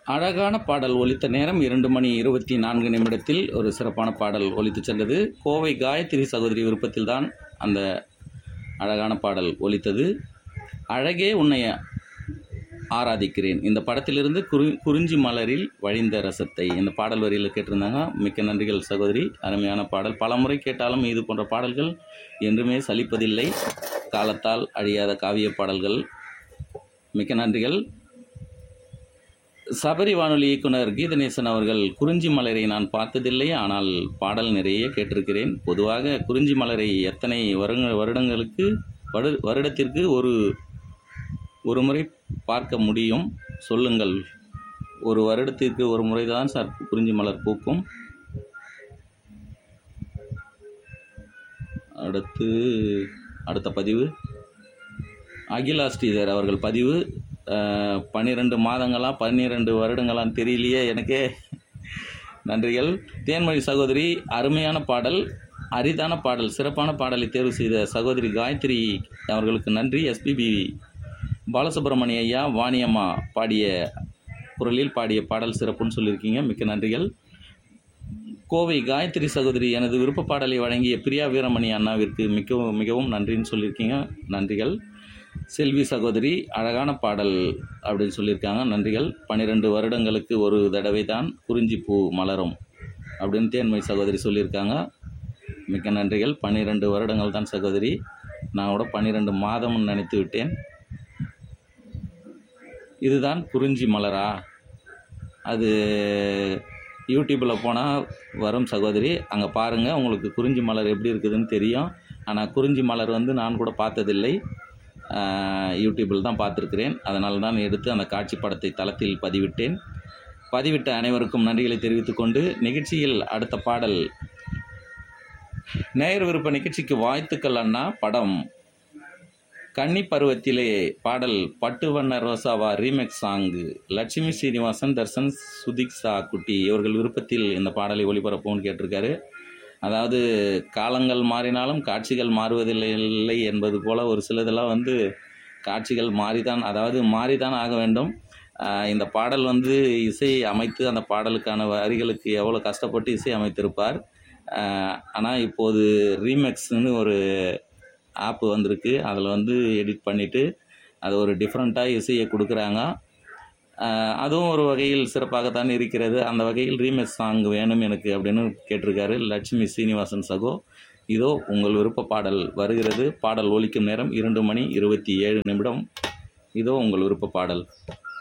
அழகான பாடல் ஒலித்த நேரம் இரண்டு மணி இருபத்தி நான்கு நிமிடத்தில் ஒரு சிறப்பான பாடல் ஒலித்து சென்றது கோவை காயத்ரி சகோதரி விருப்பத்தில்தான் அந்த அழகான பாடல் ஒலித்தது அழகே உன்னை ஆராதிக்கிறேன் இந்த படத்திலிருந்து குறி குறிஞ்சி மலரில் வழிந்த ரசத்தை இந்த பாடல் வரியில் கேட்டிருந்தாங்க மிக்க நன்றிகள் சகோதரி அருமையான பாடல் பலமுறை கேட்டாலும் இது போன்ற பாடல்கள் என்றுமே சலிப்பதில்லை காலத்தால் அழியாத காவிய பாடல்கள் மிக்க நன்றிகள் சபரி வானொலி இயக்குனர் கீதநேசன் அவர்கள் குறிஞ்சி மலரை நான் பார்த்ததில்லை ஆனால் பாடல் நிறைய கேட்டிருக்கிறேன் பொதுவாக குறிஞ்சி மலரை எத்தனை வருங்க வருடங்களுக்கு வரு வருடத்திற்கு ஒரு ஒரு முறை பார்க்க முடியும் சொல்லுங்கள் ஒரு வருடத்திற்கு ஒரு முறை தான் சார் குறிஞ்சி மலர் பூக்கும் அடுத்து அடுத்த பதிவு அகிலா ஸ்ரீதர் அவர்கள் பதிவு பன்னிரெண்டு மாதங்களா பன்னிரெண்டு வருடங்களான்னு தெரியலையே எனக்கே நன்றிகள் தேன்மொழி சகோதரி அருமையான பாடல் அரிதான பாடல் சிறப்பான பாடலை தேர்வு செய்த சகோதரி காயத்ரி அவர்களுக்கு நன்றி எஸ்பிபி பாலசுப்ரமணிய ஐயா வாணியம்மா பாடிய குரலில் பாடிய பாடல் சிறப்புன்னு சொல்லியிருக்கீங்க மிக்க நன்றிகள் கோவை காயத்ரி சகோதரி எனது விருப்ப பாடலை வழங்கிய பிரியா வீரமணி அண்ணாவிற்கு மிகவும் மிகவும் நன்றின்னு சொல்லியிருக்கீங்க நன்றிகள் செல்வி சகோதரி அழகான பாடல் அப்படின்னு சொல்லியிருக்காங்க நன்றிகள் பன்னிரெண்டு வருடங்களுக்கு ஒரு தடவை தான் குறிஞ்சி பூ மலரும் அப்படின்னு தேன்மை சகோதரி சொல்லியிருக்காங்க மிக்க நன்றிகள் பன்னிரெண்டு வருடங்கள் தான் சகோதரி நான் கூட பன்னிரெண்டு மாதம்னு நினைத்து விட்டேன் இதுதான் குறிஞ்சி மலரா அது யூடியூப்பில் போனால் வரும் சகோதரி அங்கே பாருங்கள் உங்களுக்கு குறிஞ்சி மலர் எப்படி இருக்குதுன்னு தெரியும் ஆனால் குறிஞ்சி மலர் வந்து நான் கூட பார்த்ததில்லை யூடியூப்பில் தான் பார்த்துருக்கிறேன் அதனால தான் எடுத்து அந்த காட்சி படத்தை தளத்தில் பதிவிட்டேன் பதிவிட்ட அனைவருக்கும் நன்றிகளை தெரிவித்துக்கொண்டு நிகழ்ச்சியில் அடுத்த பாடல் நேயர் விருப்ப நிகழ்ச்சிக்கு வாழ்த்துக்கள் அண்ணா படம் கன்னி பருவத்திலே பாடல் பட்டு வண்ண ரோசாவா ரீமேக் சாங்கு லட்சுமி சீனிவாசன் தர்சன் சுதிக்ஷா குட்டி இவர்கள் விருப்பத்தில் இந்த பாடலை ஒளிபரப்போன்னு கேட்டிருக்காரு அதாவது காலங்கள் மாறினாலும் காட்சிகள் மாறுவதில்லை இல்லை என்பது போல் ஒரு சிலதெல்லாம் வந்து காட்சிகள் மாறிதான் அதாவது மாறிதான் ஆக வேண்டும் இந்த பாடல் வந்து இசை அமைத்து அந்த பாடலுக்கான வரிகளுக்கு எவ்வளோ கஷ்டப்பட்டு இசை அமைத்திருப்பார் ஆனால் இப்போது ரீமேக்ஸ்னு ஒரு ஆப்பு வந்திருக்கு அதில் வந்து எடிட் பண்ணிவிட்டு அது ஒரு டிஃப்ரெண்ட்டாக இசையை கொடுக்குறாங்க அதுவும் ஒரு வகையில் சிறப்பாகத்தான் இருக்கிறது அந்த வகையில் ரீமேக் சாங் வேணும் எனக்கு அப்படின்னு கேட்டிருக்காரு லட்சுமி சீனிவாசன் சகோ இதோ உங்கள் விருப்ப பாடல் வருகிறது பாடல் ஒலிக்கும் நேரம் இரண்டு மணி இருபத்தி ஏழு நிமிடம் இதோ உங்கள் விருப்ப பாடல்